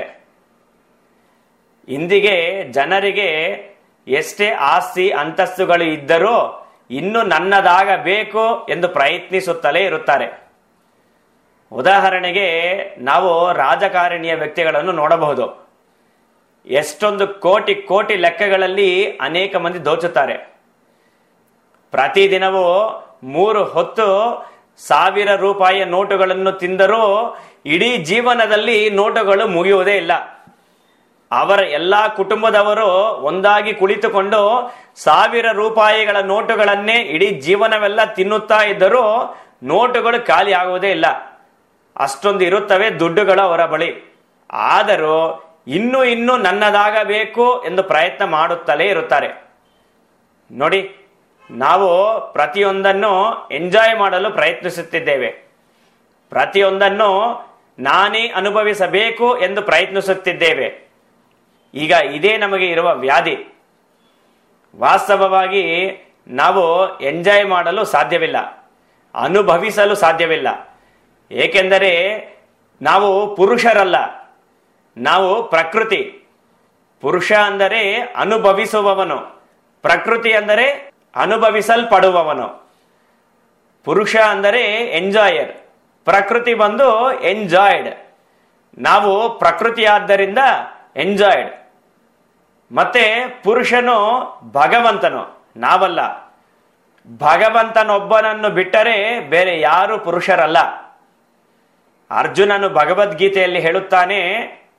ಇಂದಿಗೆ ಜನರಿಗೆ ಎಷ್ಟೇ ಆಸ್ತಿ ಅಂತಸ್ತುಗಳು ಇದ್ದರೂ ಇನ್ನು ನನ್ನದಾಗಬೇಕು ಎಂದು ಪ್ರಯತ್ನಿಸುತ್ತಲೇ ಇರುತ್ತಾರೆ ಉದಾಹರಣೆಗೆ ನಾವು ರಾಜಕಾರಣಿಯ ವ್ಯಕ್ತಿಗಳನ್ನು ನೋಡಬಹುದು ಎಷ್ಟೊಂದು ಕೋಟಿ ಕೋಟಿ ಲೆಕ್ಕಗಳಲ್ಲಿ ಅನೇಕ ಮಂದಿ ದೋಚುತ್ತಾರೆ ಪ್ರತಿದಿನವೂ ಮೂರು ಹೊತ್ತು ಸಾವಿರ ರೂಪಾಯಿಯ ನೋಟುಗಳನ್ನು ತಿಂದರೂ ಇಡೀ ಜೀವನದಲ್ಲಿ ನೋಟುಗಳು ಮುಗಿಯುವುದೇ ಇಲ್ಲ ಅವರ ಎಲ್ಲಾ ಕುಟುಂಬದವರು ಒಂದಾಗಿ ಕುಳಿತುಕೊಂಡು ಸಾವಿರ ರೂಪಾಯಿಗಳ ನೋಟುಗಳನ್ನೇ ಇಡೀ ಜೀವನವೆಲ್ಲ ತಿನ್ನುತ್ತಾ ಇದ್ದರೂ ನೋಟುಗಳು ಖಾಲಿ ಆಗುವುದೇ ಇಲ್ಲ ಅಷ್ಟೊಂದು ಇರುತ್ತವೆ ದುಡ್ಡುಗಳು ಅವರ ಬಳಿ ಆದರೂ ಇನ್ನು ಇನ್ನು ನನ್ನದಾಗಬೇಕು ಎಂದು ಪ್ರಯತ್ನ ಮಾಡುತ್ತಲೇ ಇರುತ್ತಾರೆ ನೋಡಿ ನಾವು ಪ್ರತಿಯೊಂದನ್ನು ಎಂಜಾಯ್ ಮಾಡಲು ಪ್ರಯತ್ನಿಸುತ್ತಿದ್ದೇವೆ ಪ್ರತಿಯೊಂದನ್ನು ನಾನೇ ಅನುಭವಿಸಬೇಕು ಎಂದು ಪ್ರಯತ್ನಿಸುತ್ತಿದ್ದೇವೆ ಈಗ ಇದೇ ನಮಗೆ ಇರುವ ವ್ಯಾಧಿ ವಾಸ್ತವವಾಗಿ ನಾವು ಎಂಜಾಯ್ ಮಾಡಲು ಸಾಧ್ಯವಿಲ್ಲ ಅನುಭವಿಸಲು ಸಾಧ್ಯವಿಲ್ಲ ಏಕೆಂದರೆ ನಾವು ಪುರುಷರಲ್ಲ ನಾವು ಪ್ರಕೃತಿ ಪುರುಷ ಅಂದರೆ ಅನುಭವಿಸುವವನು ಪ್ರಕೃತಿ ಅಂದರೆ ಅನುಭವಿಸಲ್ಪಡುವವನು ಪುರುಷ ಅಂದರೆ ಎಂಜಾಯರ್ ಪ್ರಕೃತಿ ಬಂದು ಎಂಜಾಯ್ಡ್ ನಾವು ಪ್ರಕೃತಿಯಾದ್ದರಿಂದ ಎಂಜಾಯ್ಡ್ ಮತ್ತೆ ಪುರುಷನು ಭಗವಂತನು ನಾವಲ್ಲ ಭಗವಂತನೊಬ್ಬನನ್ನು ಬಿಟ್ಟರೆ ಬೇರೆ ಯಾರು ಪುರುಷರಲ್ಲ ಅರ್ಜುನನು ಭಗವದ್ಗೀತೆಯಲ್ಲಿ ಹೇಳುತ್ತಾನೆ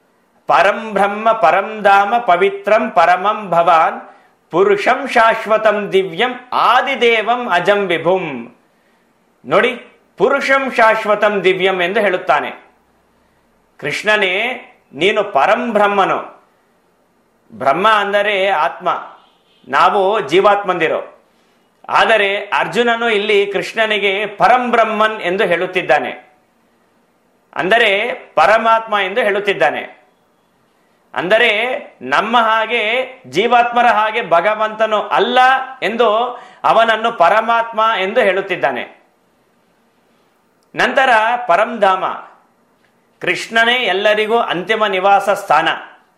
ಪರಂ ಬ್ರಹ್ಮ ಪರಂ ಧಾಮ ಪವಿತ್ರಂ ಪರಮಂ ಭವಾನ್ ಪುರುಷಂ ಶಾಶ್ವತಂ ದಿವ್ಯಂ ಆದಿದೇವಂ ಅಜಂ ವಿಭುಂ ನೋಡಿ ಪುರುಷಂ ಶಾಶ್ವತಂ ದಿವ್ಯಂ ಎಂದು ಹೇಳುತ್ತಾನೆ ಕೃಷ್ಣನೇ ನೀನು ಪರಂ ಬ್ರಹ್ಮನು ಬ್ರಹ್ಮ ಅಂದರೆ ಆತ್ಮ ನಾವು ಜೀವಾತ್ಮಂದಿರು ಆದರೆ ಅರ್ಜುನನು ಇಲ್ಲಿ ಕೃಷ್ಣನಿಗೆ ಪರಂ ಬ್ರಹ್ಮನ್ ಎಂದು ಹೇಳುತ್ತಿದ್ದಾನೆ ಅಂದರೆ ಪರಮಾತ್ಮ ಎಂದು ಹೇಳುತ್ತಿದ್ದಾನೆ ಅಂದರೆ ನಮ್ಮ ಹಾಗೆ ಜೀವಾತ್ಮರ ಹಾಗೆ ಭಗವಂತನು ಅಲ್ಲ ಎಂದು ಅವನನ್ನು ಪರಮಾತ್ಮ ಎಂದು ಹೇಳುತ್ತಿದ್ದಾನೆ ನಂತರ ಪರಂಧಾಮ ಕೃಷ್ಣನೇ ಎಲ್ಲರಿಗೂ ಅಂತಿಮ ನಿವಾಸ ಸ್ಥಾನ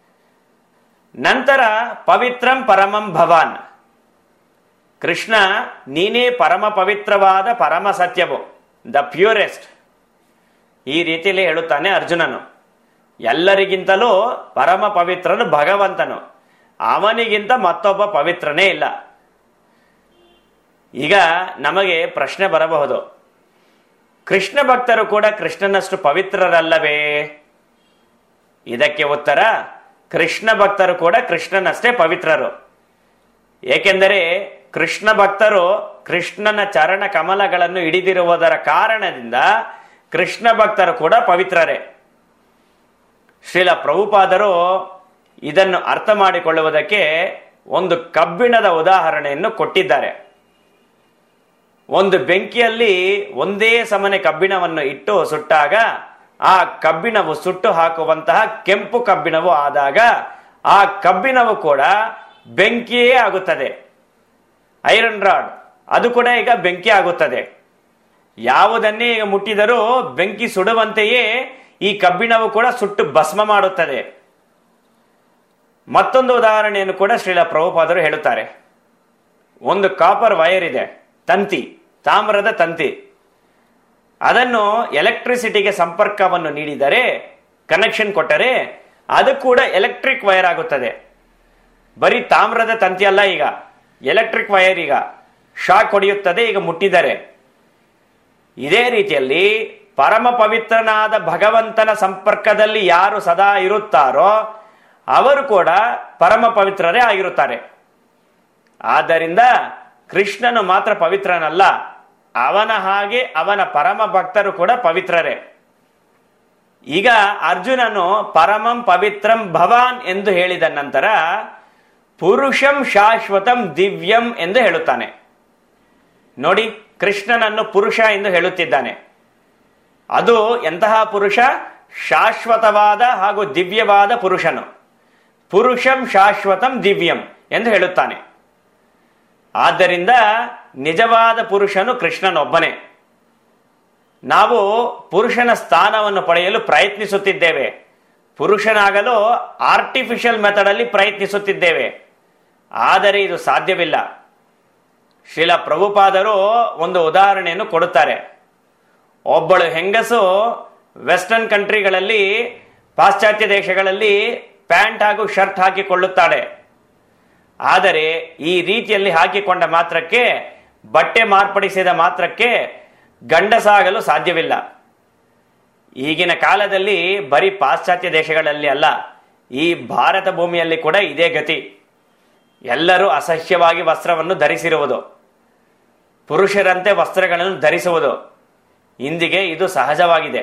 ನಂತರ ಪವಿತ್ರಂ ಪರಮಂ ಭವಾನ್ ಕೃಷ್ಣ ನೀನೇ ಪರಮ ಪವಿತ್ರವಾದ ಪರಮ ಸತ್ಯವು ದ ಪ್ಯೂರೆಸ್ಟ್ ಈ ರೀತಿಯಲ್ಲಿ ಹೇಳುತ್ತಾನೆ ಅರ್ಜುನನು ಎಲ್ಲರಿಗಿಂತಲೂ ಪರಮ ಪವಿತ್ರನು ಭಗವಂತನು ಅವನಿಗಿಂತ ಮತ್ತೊಬ್ಬ ಪವಿತ್ರನೇ ಇಲ್ಲ ಈಗ ನಮಗೆ ಪ್ರಶ್ನೆ ಬರಬಹುದು ಕೃಷ್ಣ ಭಕ್ತರು ಕೂಡ ಕೃಷ್ಣನಷ್ಟು ಪವಿತ್ರರಲ್ಲವೇ ಇದಕ್ಕೆ ಉತ್ತರ ಕೃಷ್ಣ ಭಕ್ತರು ಕೂಡ ಕೃಷ್ಣನಷ್ಟೇ ಪವಿತ್ರರು ಏಕೆಂದರೆ ಕೃಷ್ಣ ಭಕ್ತರು ಕೃಷ್ಣನ ಚರಣ ಕಮಲಗಳನ್ನು ಹಿಡಿದಿರುವುದರ ಕಾರಣದಿಂದ ಕೃಷ್ಣ ಭಕ್ತರು ಕೂಡ ಪವಿತ್ರರೇ ಶ್ರೀಲ ಪ್ರಭುಪಾದರು ಇದನ್ನು ಅರ್ಥ ಮಾಡಿಕೊಳ್ಳುವುದಕ್ಕೆ ಒಂದು ಕಬ್ಬಿಣದ ಉದಾಹರಣೆಯನ್ನು ಕೊಟ್ಟಿದ್ದಾರೆ ಒಂದು ಬೆಂಕಿಯಲ್ಲಿ ಒಂದೇ ಸಮನೆ ಕಬ್ಬಿಣವನ್ನು ಇಟ್ಟು ಸುಟ್ಟಾಗ ಆ ಕಬ್ಬಿಣವು ಸುಟ್ಟು ಹಾಕುವಂತಹ ಕೆಂಪು ಕಬ್ಬಿಣವು ಆದಾಗ ಆ ಕಬ್ಬಿಣವು ಕೂಡ ಬೆಂಕಿಯೇ ಆಗುತ್ತದೆ ಐರನ್ ರಾಡ್ ಅದು ಕೂಡ ಈಗ ಬೆಂಕಿ ಆಗುತ್ತದೆ ಯಾವುದನ್ನೇ ಈಗ ಮುಟ್ಟಿದರೂ ಬೆಂಕಿ ಸುಡುವಂತೆಯೇ ಈ ಕಬ್ಬಿಣವು ಕೂಡ ಸುಟ್ಟು ಭಸ್ಮ ಮಾಡುತ್ತದೆ ಮತ್ತೊಂದು ಉದಾಹರಣೆಯನ್ನು ಕೂಡ ಶ್ರೀಲ ಪ್ರಭುಪಾದರು ಹೇಳುತ್ತಾರೆ ಒಂದು ಕಾಪರ್ ವೈರ್ ಇದೆ ತಂತಿ ತಾಮ್ರದ ತಂತಿ ಅದನ್ನು ಎಲೆಕ್ಟ್ರಿಸಿಟಿಗೆ ಸಂಪರ್ಕವನ್ನು ನೀಡಿದರೆ ಕನೆಕ್ಷನ್ ಕೊಟ್ಟರೆ ಅದು ಕೂಡ ಎಲೆಕ್ಟ್ರಿಕ್ ವೈರ್ ಆಗುತ್ತದೆ ಬರೀ ತಾಮ್ರದ ತಂತಿ ಅಲ್ಲ ಈಗ ಎಲೆಕ್ಟ್ರಿಕ್ ವೈರ್ ಈಗ ಶಾಕ್ ಹೊಡೆಯುತ್ತದೆ ಈಗ ಮುಟ್ಟಿದರೆ ಇದೇ ರೀತಿಯಲ್ಲಿ ಪರಮ ಪವಿತ್ರನಾದ ಭಗವಂತನ ಸಂಪರ್ಕದಲ್ಲಿ ಯಾರು ಸದಾ ಇರುತ್ತಾರೋ ಅವರು ಕೂಡ ಪರಮ ಪವಿತ್ರರೇ ಆಗಿರುತ್ತಾರೆ ಆದ್ದರಿಂದ ಕೃಷ್ಣನು ಮಾತ್ರ ಪವಿತ್ರನಲ್ಲ ಅವನ ಹಾಗೆ ಅವನ ಪರಮ ಭಕ್ತರು ಕೂಡ ಪವಿತ್ರರೇ ಈಗ ಅರ್ಜುನನು ಪರಮಂ ಪವಿತ್ರಂ ಭವಾನ್ ಎಂದು ಹೇಳಿದ ನಂತರ ಪುರುಷಂ ಶಾಶ್ವತಂ ದಿವ್ಯಂ ಎಂದು ಹೇಳುತ್ತಾನೆ ನೋಡಿ ಕೃಷ್ಣನನ್ನು ಪುರುಷ ಎಂದು ಹೇಳುತ್ತಿದ್ದಾನೆ ಅದು ಎಂತಹ ಪುರುಷ ಶಾಶ್ವತವಾದ ಹಾಗೂ ದಿವ್ಯವಾದ ಪುರುಷನು ಪುರುಷಂ ಶಾಶ್ವತಂ ದಿವ್ಯಂ ಎಂದು ಹೇಳುತ್ತಾನೆ ಆದ್ದರಿಂದ ನಿಜವಾದ ಪುರುಷನು ಕೃಷ್ಣನೊಬ್ಬನೇ ನಾವು ಪುರುಷನ ಸ್ಥಾನವನ್ನು ಪಡೆಯಲು ಪ್ರಯತ್ನಿಸುತ್ತಿದ್ದೇವೆ ಪುರುಷನಾಗಲು ಆರ್ಟಿಫಿಷಿಯಲ್ ಮೆಥಡ್ ಅಲ್ಲಿ ಪ್ರಯತ್ನಿಸುತ್ತಿದ್ದೇವೆ ಆದರೆ ಇದು ಸಾಧ್ಯವಿಲ್ಲ ಶಿಲ ಪ್ರಭುಪಾದರು ಒಂದು ಉದಾಹರಣೆಯನ್ನು ಕೊಡುತ್ತಾರೆ ಒಬ್ಬಳು ಹೆಂಗಸು ವೆಸ್ಟರ್ನ್ ಕಂಟ್ರಿಗಳಲ್ಲಿ ಪಾಶ್ಚಾತ್ಯ ದೇಶಗಳಲ್ಲಿ ಪ್ಯಾಂಟ್ ಹಾಗೂ ಶರ್ಟ್ ಹಾಕಿಕೊಳ್ಳುತ್ತಾಳೆ ಆದರೆ ಈ ರೀತಿಯಲ್ಲಿ ಹಾಕಿಕೊಂಡ ಮಾತ್ರಕ್ಕೆ ಬಟ್ಟೆ ಮಾರ್ಪಡಿಸಿದ ಮಾತ್ರಕ್ಕೆ ಗಂಡಸಾಗಲು ಸಾಧ್ಯವಿಲ್ಲ ಈಗಿನ ಕಾಲದಲ್ಲಿ ಬರೀ ಪಾಶ್ಚಾತ್ಯ ದೇಶಗಳಲ್ಲಿ ಅಲ್ಲ ಈ ಭಾರತ ಭೂಮಿಯಲ್ಲಿ ಕೂಡ ಇದೇ ಗತಿ ಎಲ್ಲರೂ ಅಸಹ್ಯವಾಗಿ ವಸ್ತ್ರವನ್ನು ಧರಿಸಿರುವುದು ಪುರುಷರಂತೆ ವಸ್ತ್ರಗಳನ್ನು ಧರಿಸುವುದು ಇಂದಿಗೆ ಇದು ಸಹಜವಾಗಿದೆ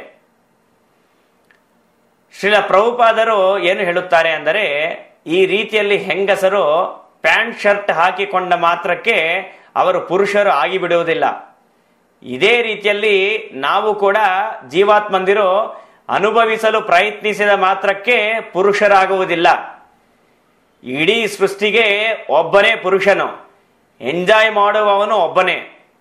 ಶ್ರೀಲ ಪ್ರಭುಪಾದರು ಏನು ಹೇಳುತ್ತಾರೆ ಅಂದರೆ ಈ ರೀತಿಯಲ್ಲಿ ಹೆಂಗಸರು ಪ್ಯಾಂಟ್ ಶರ್ಟ್ ಹಾಕಿಕೊಂಡ ಮಾತ್ರಕ್ಕೆ ಅವರು ಪುರುಷರು ಆಗಿಬಿಡುವುದಿಲ್ಲ ಇದೇ ರೀತಿಯಲ್ಲಿ ನಾವು ಕೂಡ ಜೀವಾತ್ಮಂದಿರು ಅನುಭವಿಸಲು ಪ್ರಯತ್ನಿಸಿದ ಮಾತ್ರಕ್ಕೆ ಪುರುಷರಾಗುವುದಿಲ್ಲ ಇಡೀ ಸೃಷ್ಟಿಗೆ ಒಬ್ಬನೇ ಪುರುಷನು ಎಂಜಾಯ್ ಮಾಡುವವನು ಒಬ್ಬನೇ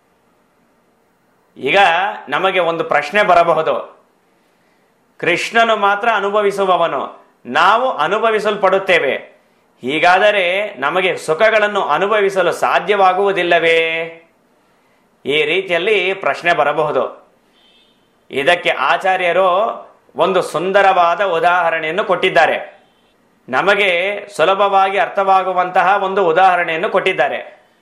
ಈಗ ನಮಗೆ ಒಂದು ಪ್ರಶ್ನೆ ಬರಬಹುದು ಕೃಷ್ಣನು ಮಾತ್ರ ಅನುಭವಿಸುವವನು ನಾವು ಅನುಭವಿಸಲ್ಪಡುತ್ತೇವೆ ಹೀಗಾದರೆ ನಮಗೆ ಸುಖಗಳನ್ನು ಅನುಭವಿಸಲು ಸಾಧ್ಯವಾಗುವುದಿಲ್ಲವೇ ಈ ರೀತಿಯಲ್ಲಿ ಪ್ರಶ್ನೆ ಬರಬಹುದು ಇದಕ್ಕೆ ಆಚಾರ್ಯರು ಒಂದು ಸುಂದರವಾದ ಉದಾಹರಣೆಯನ್ನು ಕೊಟ್ಟಿದ್ದಾರೆ ನಮಗೆ ಸುಲಭವಾಗಿ ಅರ್ಥವಾಗುವಂತಹ ಒಂದು ಉದಾಹರಣೆಯನ್ನು ಕೊಟ್ಟಿದ್ದಾರೆ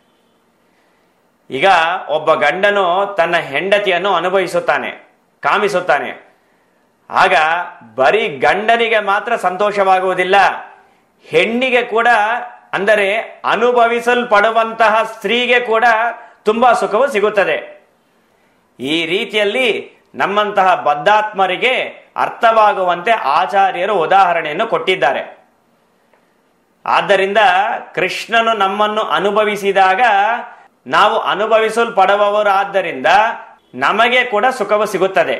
ಈಗ ಒಬ್ಬ ಗಂಡನು ತನ್ನ ಹೆಂಡತಿಯನ್ನು ಅನುಭವಿಸುತ್ತಾನೆ ಕಾಮಿಸುತ್ತಾನೆ ಆಗ ಬರೀ ಗಂಡನಿಗೆ ಮಾತ್ರ ಸಂತೋಷವಾಗುವುದಿಲ್ಲ ಹೆಣ್ಣಿಗೆ ಕೂಡ ಅಂದರೆ ಅನುಭವಿಸಲ್ಪಡುವಂತಹ ಸ್ತ್ರೀಗೆ ಕೂಡ ತುಂಬಾ ಸುಖವು ಸಿಗುತ್ತದೆ ಈ ರೀತಿಯಲ್ಲಿ ನಮ್ಮಂತಹ ಬದ್ಧಾತ್ಮರಿಗೆ ಅರ್ಥವಾಗುವಂತೆ ಆಚಾರ್ಯರು ಉದಾಹರಣೆಯನ್ನು ಕೊಟ್ಟಿದ್ದಾರೆ ಆದ್ದರಿಂದ ಕೃಷ್ಣನು ನಮ್ಮನ್ನು ಅನುಭವಿಸಿದಾಗ ನಾವು ಅನುಭವಿಸಲ್ಪಡುವವರಾದ್ದರಿಂದ ನಮಗೆ ಕೂಡ ಸುಖವು ಸಿಗುತ್ತದೆ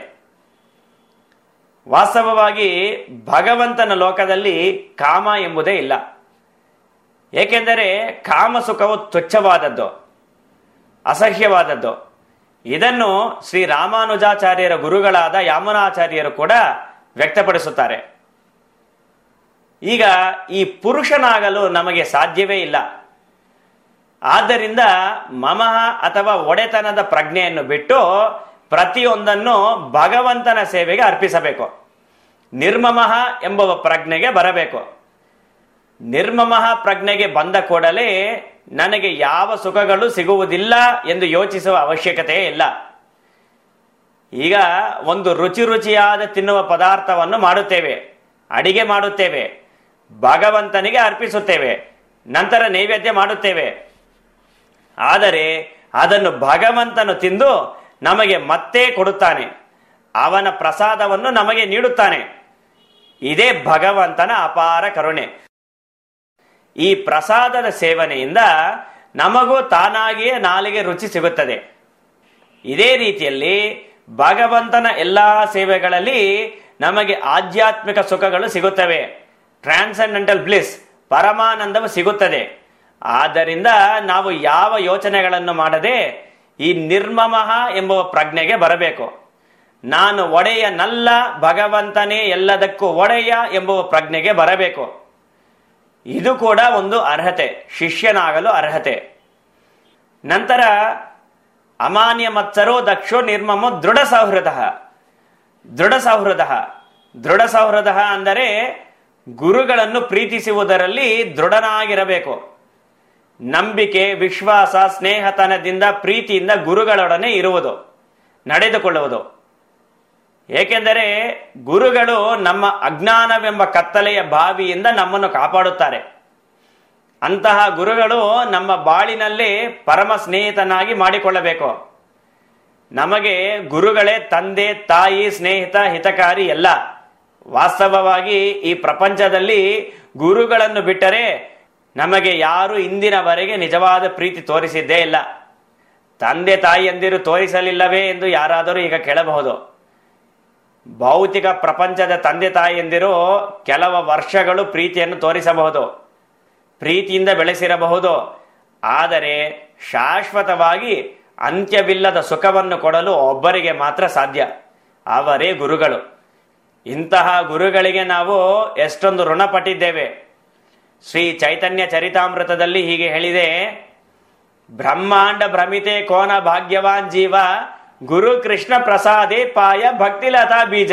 ವಾಸ್ತವವಾಗಿ ಭಗವಂತನ ಲೋಕದಲ್ಲಿ ಕಾಮ ಎಂಬುದೇ ಇಲ್ಲ ಏಕೆಂದರೆ ಕಾಮ ಸುಖವು ತುಚ್ಛವಾದದ್ದು ಅಸಹ್ಯವಾದದ್ದು ಇದನ್ನು ಶ್ರೀ ರಾಮಾನುಜಾಚಾರ್ಯರ ಗುರುಗಳಾದ ಯಾಮನಾಚಾರ್ಯರು ಕೂಡ ವ್ಯಕ್ತಪಡಿಸುತ್ತಾರೆ ಈಗ ಈ ಪುರುಷನಾಗಲು ನಮಗೆ ಸಾಧ್ಯವೇ ಇಲ್ಲ ಆದ್ದರಿಂದ ಮಮಃ ಅಥವಾ ಒಡೆತನದ ಪ್ರಜ್ಞೆಯನ್ನು ಬಿಟ್ಟು ಪ್ರತಿಯೊಂದನ್ನು ಭಗವಂತನ ಸೇವೆಗೆ ಅರ್ಪಿಸಬೇಕು ನಿರ್ಮಮಃ ಎಂಬುವ ಪ್ರಜ್ಞೆಗೆ ಬರಬೇಕು ನಿರ್ಮಮಃ ಪ್ರಜ್ಞೆಗೆ ಬಂದ ಕೂಡಲೇ ನನಗೆ ಯಾವ ಸುಖಗಳು ಸಿಗುವುದಿಲ್ಲ ಎಂದು ಯೋಚಿಸುವ ಅವಶ್ಯಕತೆ ಇಲ್ಲ ಈಗ ಒಂದು ರುಚಿ ರುಚಿಯಾದ ತಿನ್ನುವ ಪದಾರ್ಥವನ್ನು ಮಾಡುತ್ತೇವೆ ಅಡಿಗೆ ಮಾಡುತ್ತೇವೆ ಭಗವಂತನಿಗೆ ಅರ್ಪಿಸುತ್ತೇವೆ ನಂತರ ನೈವೇದ್ಯ ಮಾಡುತ್ತೇವೆ ಆದರೆ ಅದನ್ನು ಭಗವಂತನು ತಿಂದು ನಮಗೆ ಮತ್ತೆ ಕೊಡುತ್ತಾನೆ ಅವನ ಪ್ರಸಾದವನ್ನು ನಮಗೆ ನೀಡುತ್ತಾನೆ ಇದೇ ಭಗವಂತನ ಅಪಾರ ಕರುಣೆ ಈ ಪ್ರಸಾದದ ಸೇವನೆಯಿಂದ ನಮಗೂ ತಾನಾಗಿಯೇ ನಾಲಿಗೆ ರುಚಿ ಸಿಗುತ್ತದೆ ಇದೇ ರೀತಿಯಲ್ಲಿ ಭಗವಂತನ ಎಲ್ಲಾ ಸೇವೆಗಳಲ್ಲಿ ನಮಗೆ ಆಧ್ಯಾತ್ಮಿಕ ಸುಖಗಳು ಸಿಗುತ್ತವೆ ಟ್ರಾನ್ಸೆಂಡೆಂಟಲ್ ಬ್ಲಿಸ್ ಪರಮಾನಂದವು ಸಿಗುತ್ತದೆ ಆದ್ದರಿಂದ ನಾವು ಯಾವ ಯೋಚನೆಗಳನ್ನು ಮಾಡದೆ ಈ ನಿರ್ಮಮಃ ಎಂಬುವ ಪ್ರಜ್ಞೆಗೆ ಬರಬೇಕು ನಾನು ಒಡೆಯನಲ್ಲ ಭಗವಂತನೇ ಎಲ್ಲದಕ್ಕೂ ಒಡೆಯ ಎಂಬುವ ಪ್ರಜ್ಞೆಗೆ ಬರಬೇಕು ಇದು ಕೂಡ ಒಂದು ಅರ್ಹತೆ ಶಿಷ್ಯನಾಗಲು ಅರ್ಹತೆ ನಂತರ ಅಮಾನ್ಯ ಮತ್ಸರೋ ದಕ್ಷೋ ನಿರ್ಮಮೋ ದೃಢ ಸೌಹೃದ ದೃಢ ಸೌಹೃದ ದೃಢ ಸೌಹೃದ ಅಂದರೆ ಗುರುಗಳನ್ನು ಪ್ರೀತಿಸುವುದರಲ್ಲಿ ದೃಢನಾಗಿರಬೇಕು ನಂಬಿಕೆ ವಿಶ್ವಾಸ ಸ್ನೇಹತನದಿಂದ ಪ್ರೀತಿಯಿಂದ ಗುರುಗಳೊಡನೆ ಇರುವುದು ನಡೆದುಕೊಳ್ಳುವುದು ಏಕೆಂದರೆ ಗುರುಗಳು ನಮ್ಮ ಅಜ್ಞಾನವೆಂಬ ಕತ್ತಲೆಯ ಬಾವಿಯಿಂದ ನಮ್ಮನ್ನು ಕಾಪಾಡುತ್ತಾರೆ ಅಂತಹ ಗುರುಗಳು ನಮ್ಮ ಬಾಳಿನಲ್ಲಿ ಪರಮ ಸ್ನೇಹಿತನಾಗಿ ಮಾಡಿಕೊಳ್ಳಬೇಕು ನಮಗೆ ಗುರುಗಳೇ ತಂದೆ ತಾಯಿ ಸ್ನೇಹಿತ ಹಿತಕಾರಿ ಎಲ್ಲ ವಾಸ್ತವವಾಗಿ ಈ ಪ್ರಪಂಚದಲ್ಲಿ ಗುರುಗಳನ್ನು ಬಿಟ್ಟರೆ ನಮಗೆ ಯಾರು ಇಂದಿನವರೆಗೆ ನಿಜವಾದ ಪ್ರೀತಿ ತೋರಿಸಿದ್ದೇ ಇಲ್ಲ ತಂದೆ ತಾಯಿಯಂದಿರು ತೋರಿಸಲಿಲ್ಲವೇ ಎಂದು ಯಾರಾದರೂ ಈಗ ಕೇಳಬಹುದು ಭೌತಿಕ ಪ್ರಪಂಚದ ತಂದೆ ತಾಯಿಯಂದಿರು ಕೆಲವು ವರ್ಷಗಳು ಪ್ರೀತಿಯನ್ನು ತೋರಿಸಬಹುದು ಪ್ರೀತಿಯಿಂದ ಬೆಳೆಸಿರಬಹುದು ಆದರೆ ಶಾಶ್ವತವಾಗಿ ಅಂತ್ಯವಿಲ್ಲದ ಸುಖವನ್ನು ಕೊಡಲು ಒಬ್ಬರಿಗೆ ಮಾತ್ರ ಸಾಧ್ಯ ಅವರೇ ಗುರುಗಳು ಇಂತಹ ಗುರುಗಳಿಗೆ ನಾವು ಎಷ್ಟೊಂದು ಋಣಪಟ್ಟಿದ್ದೇವೆ ಶ್ರೀ ಚೈತನ್ಯ ಚರಿತಾಮೃತದಲ್ಲಿ ಹೀಗೆ ಹೇಳಿದೆ ಬ್ರಹ್ಮಾಂಡ ಭ್ರಮಿತೆ ಕೋನ ಭಾಗ್ಯವಾನ್ ಜೀವ ಗುರು ಕೃಷ್ಣ ಪ್ರಸಾದೇ ಪಾಯ ಭಕ್ತಿಲತಾ ಬೀಜ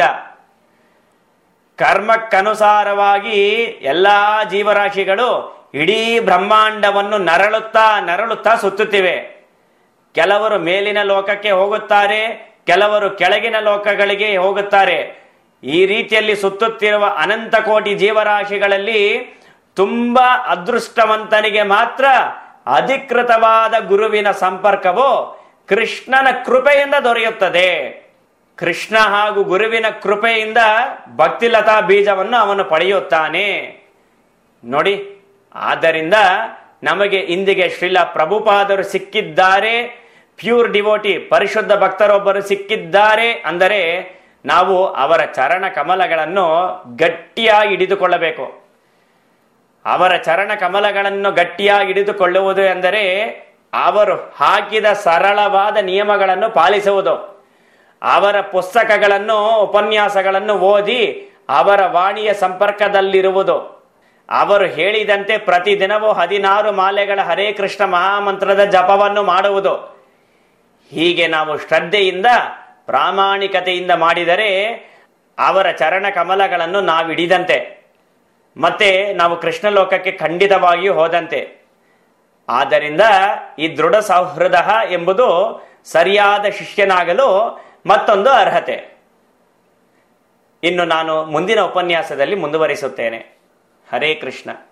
ಕರ್ಮಕ್ಕನುಸಾರವಾಗಿ ಎಲ್ಲಾ ಜೀವರಾಶಿಗಳು ಇಡೀ ಬ್ರಹ್ಮಾಂಡವನ್ನು ನರಳುತ್ತಾ ನರಳುತ್ತಾ ಸುತ್ತುತ್ತಿವೆ ಕೆಲವರು ಮೇಲಿನ ಲೋಕಕ್ಕೆ ಹೋಗುತ್ತಾರೆ ಕೆಲವರು ಕೆಳಗಿನ ಲೋಕಗಳಿಗೆ ಹೋಗುತ್ತಾರೆ ಈ ರೀತಿಯಲ್ಲಿ ಸುತ್ತುತ್ತಿರುವ ಅನಂತ ಕೋಟಿ ಜೀವರಾಶಿಗಳಲ್ಲಿ ತುಂಬಾ ಅದೃಷ್ಟವಂತನಿಗೆ ಮಾತ್ರ ಅಧಿಕೃತವಾದ ಗುರುವಿನ ಸಂಪರ್ಕವು ಕೃಷ್ಣನ ಕೃಪೆಯಿಂದ ದೊರೆಯುತ್ತದೆ ಕೃಷ್ಣ ಹಾಗೂ ಗುರುವಿನ ಕೃಪೆಯಿಂದ ಭಕ್ತಿಲತಾ ಬೀಜವನ್ನು ಅವನು ಪಡೆಯುತ್ತಾನೆ ನೋಡಿ ಆದ್ದರಿಂದ ನಮಗೆ ಇಂದಿಗೆ ಶ್ರೀಲ ಪ್ರಭುಪಾದರು ಸಿಕ್ಕಿದ್ದಾರೆ ಪ್ಯೂರ್ ಡಿವೋಟಿ ಪರಿಶುದ್ಧ ಭಕ್ತರೊಬ್ಬರು ಸಿಕ್ಕಿದ್ದಾರೆ ಅಂದರೆ ನಾವು ಅವರ ಚರಣ ಕಮಲಗಳನ್ನು ಗಟ್ಟಿಯಾಗಿ ಹಿಡಿದುಕೊಳ್ಳಬೇಕು ಅವರ ಚರಣ ಕಮಲಗಳನ್ನು ಗಟ್ಟಿಯಾಗಿ ಹಿಡಿದುಕೊಳ್ಳುವುದು ಎಂದರೆ ಅವರು ಹಾಕಿದ ಸರಳವಾದ ನಿಯಮಗಳನ್ನು ಪಾಲಿಸುವುದು ಅವರ ಪುಸ್ತಕಗಳನ್ನು ಉಪನ್ಯಾಸಗಳನ್ನು ಓದಿ ಅವರ ವಾಣಿಯ ಸಂಪರ್ಕದಲ್ಲಿರುವುದು ಅವರು ಹೇಳಿದಂತೆ ಪ್ರತಿದಿನವೂ ಹದಿನಾರು ಮಾಲೆಗಳ ಹರೇ ಕೃಷ್ಣ ಮಹಾಮಂತ್ರದ ಜಪವನ್ನು ಮಾಡುವುದು ಹೀಗೆ ನಾವು ಶ್ರದ್ಧೆಯಿಂದ ಪ್ರಾಮಾಣಿಕತೆಯಿಂದ ಮಾಡಿದರೆ ಅವರ ಚರಣ ಕಮಲಗಳನ್ನು ನಾವು ಹಿಡಿದಂತೆ ಮತ್ತೆ ನಾವು ಕೃಷ್ಣ ಲೋಕಕ್ಕೆ ಖಂಡಿತವಾಗಿಯೂ ಹೋದಂತೆ ಆದ್ದರಿಂದ ಈ ದೃಢ ಸೌಹೃದ ಎಂಬುದು ಸರಿಯಾದ ಶಿಷ್ಯನಾಗಲು ಮತ್ತೊಂದು ಅರ್ಹತೆ ಇನ್ನು ನಾನು ಮುಂದಿನ ಉಪನ್ಯಾಸದಲ್ಲಿ ಮುಂದುವರಿಸುತ್ತೇನೆ ಹರೇ ಕೃಷ್ಣ